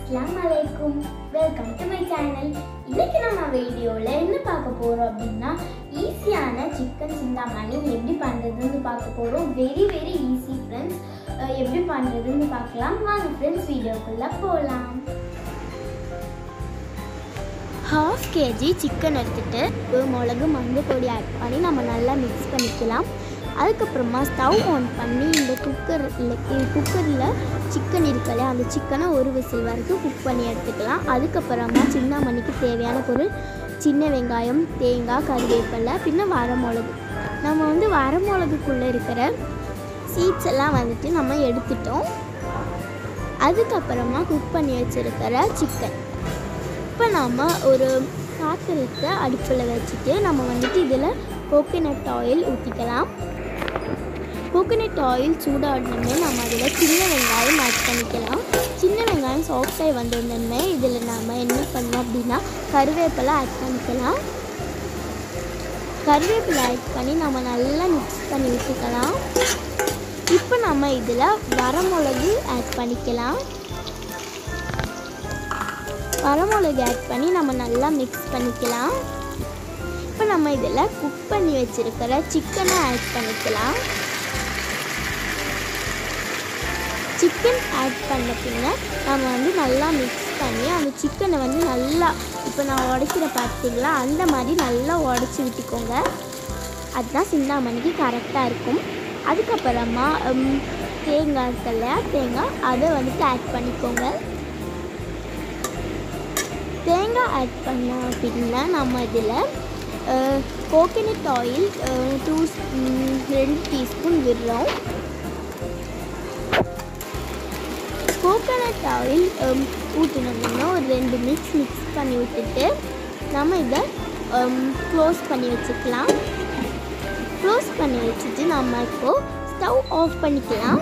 அஸ்லாம் வலைக்கும் welcome to my channel இன்னைக்கு நம்ம வீடியோவில் என்ன பார்க்க போகிறோம் அப்படின்னா ஈஸியான சிக்கன் சிந்தாமணி எப்படி பண்ணுறதுன்னு பார்க்க போகிறோம் வெரி வெரி ஈஸி ஃப்ரெண்ட்ஸ் எப்படி பண்ணுறதுன்னு பார்க்கலாம் வாங்க ஃப்ரெண்ட்ஸ் வீடியோக்குள்ளே போகலாம் ஹாஃப் கேஜி சிக்கன் எடுத்துட்டு ஒரு மிளகு மஞ்சள் பொடி ஆட் பண்ணி நம்ம நல்லா மிக்ஸ் பண்ணிக்கலாம் அதுக்கப்புறமா ஸ்டவ் ஆன் பண்ணி இந்த குக்கர் குக்கரில் சிக்கன் இருக்கு இல்லையா அந்த சிக்கனை ஒரு விசில் வரைக்கும் குக் பண்ணி எடுத்துக்கலாம் அதுக்கப்புறமா சின்ன மணிக்கு தேவையான பொருள் சின்ன வெங்காயம் தேங்காய் கருவேப்பிலை பின்ன வரமிளகு நம்ம வந்து வரமிளகுக்குள்ளே இருக்கிற சீட்ஸ் எல்லாம் வந்துட்டு நம்ம எடுத்துட்டோம் அதுக்கப்புறமா குக் பண்ணி வச்சுருக்கிற சிக்கன் இப்போ நம்ம ஒரு பாத்திரத்தை அடுப்பில் வச்சுட்டு நம்ம வந்துட்டு இதில் கோகனட் ஆயில் ஊற்றிக்கலாம் கோகனட் ஆயில் சூடாடணுமே நம்ம அதில் சின்ன வெங்காயம் ஆட் பண்ணிக்கலாம் சின்ன வெங்காயம் சாஃப்டாகி வந்திருந்தோமே இதில் நம்ம என்ன பண்ணோம் அப்படின்னா கருவேப்பிலை ஆட் பண்ணிக்கலாம் கருவேப்பிலை ஆட் பண்ணி நம்ம நல்லா மிக்ஸ் பண்ணி விட்டுக்கலாம் இப்போ நம்ம இதில் வரமிளகு ஆட் பண்ணிக்கலாம் வரமிளகு ஆட் பண்ணி நம்ம நல்லா மிக்ஸ் பண்ணிக்கலாம் இப்போ நம்ம இதில் குக் பண்ணி வச்சுருக்கிற சிக்கனை ஆட் பண்ணிக்கலாம் சிக்கன் ஆட் பண்ண பின்ன நம்ம வந்து நல்லா மிக்ஸ் பண்ணி அந்த சிக்கனை வந்து நல்லா இப்போ நான் உடைக்கிற பார்த்தீங்களா அந்த மாதிரி நல்லா உடச்சி விட்டுக்கோங்க அதுதான் சிந்தாமணிக்கு கரெக்டாக இருக்கும் அதுக்கப்புறமா ம், தேங்காய் இருக்குல்ல தேங்காய் அதை வந்துட்டு ஆட் பண்ணிக்கோங்க தேங்காய் ஆட் பண்ண அப்படின்னா நம்ம இதில் கோகனட் ஆயில் டூ ரெண்டு டீஸ்பூன் விடுறோம் கோகனட் ஆயில் ஊற்றினோம்னா ஒரு ரெண்டு மிக்ஸ் மிக்ஸ் பண்ணி விட்டுட்டு நம்ம இதை க்ளோஸ் பண்ணி வச்சுக்கலாம் க்ளோஸ் பண்ணி வச்சுட்டு நம்ம இப்போது ஸ்டவ் ஆஃப் பண்ணிக்கலாம்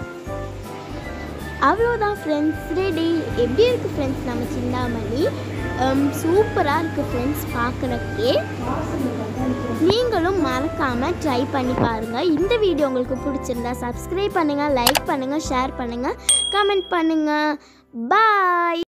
அவ்வளோதான் ஃப்ரெண்ட்ஸ் ரெடி எப்படி இருக்குது ஃப்ரெண்ட்ஸ் நம்ம சிந்தாமணி சூப்பராக இருக்குது ஃப்ரெண்ட்ஸ் பார்க்குறக்கே நீங்களும் மறக்காமல் ட்ரை பண்ணி பாருங்கள் இந்த வீடியோ உங்களுக்கு பிடிச்சிருந்தா சப்ஸ்கிரைப் பண்ணுங்கள் லைக் பண்ணுங்கள் ஷேர் பண்ணுங்கள் கமெண்ட் பண்ணுங்கள் பாய்